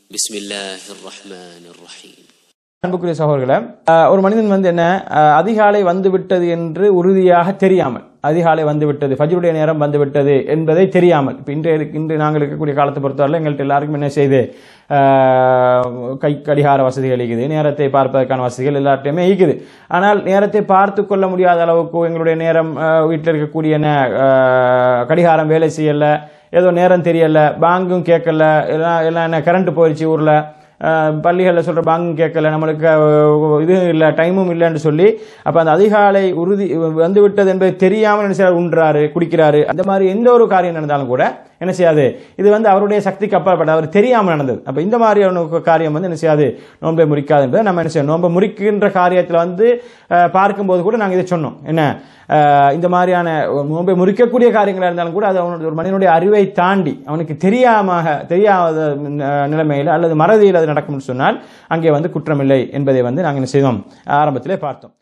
بسم الله الرحمن الرحيم அன்புக்குரிய சகோதரர்களே அஹ், ஒரு மனிதன் வந்து என்ன அஹ், அதிகாலை வந்து விட்டது என்று உறுதியாக தெரியாமல் அதிகாலை வந்து விட்டது ஃபஜ்ருடைய நேரம் வந்து விட்டது என்பதை தெரியாமல் இப்போ இன்று இன்று நாங்கள் இருக்கக்கூடிய காலத்தை பொறுத்தவரை எங்கள்கிட்ட எல்லாருக்கும் என்ன செய்யுது அஹ், கை கடிகார வசதிகள் இருக்குது நேரத்தை பார்ப்பதற்கான வசதிகள் எல்லார்ட்டையுமே இருக்குது ஆனால் நேரத்தை பார்த்து கொள்ள முடியாத அளவுக்கு எங்களுடைய நேரம் அஹ், வீட்டில் இருக்கக்கூடிய நே- அஹ், கடிகாரம் வேலை செய்யல ஏதோ நேரம் தெரியல பேங்கும் கேட்கல எல்லாம் எல்லாம் என்ன கரண்ட் போயிடுச்சு ஊரில் பள்ளிகளில் சொல்கிற பாங்கும் கேட்கல நம்மளுக்கு அஹ், இது இல்லை டைமும் இல்லைன்னு சொல்லி அப்போ அந்த அதிகாலை உறுதி வந்து விட்டது என்பது தெரியாமல் என்ன செய்யறாரு உண்றாரு குடிக்கிறாரு அந்த மாதிரி எந்த ஒரு காரியம் நடந்தாலும் கூட என்ன செய்யாது இது வந்து அவருடைய சக்திக்கு அப்பாற்பட்ட அவர் தெரியாமல் நடந்தது அப்போ இந்த மாதிரியான ஒரு காரியம் வந்து என்ன செய்யாது நோன்பை முறிக்காது என்பதை நம்ம என்ன செய்யணும் நோன்பை முறிக்கின்ற காரியத்தில் வந்து அஹ், பார்க்கும்போது கூட நாங்கள் இதை சொன்னோம் என்ன அஹ், இந்த மாதிரியான நோன்பை முறிக்கக்கூடிய காரியங்களாக இருந்தாலும் கூட அது அவனுடைய ஒரு மனிதனுடைய அறிவை தாண்டி அவனுக்கு தெரியாம தெரியாத அஹ், நிலைமையில் அல்லது மறதியில் அது நடக்கும்னு சொன்னால் அங்கே வந்து குற்றமில்லை என்பதை வந்து நாங்கள் என்ன செய்தோம் ஆரம்பத்திலே பார்த்தோம்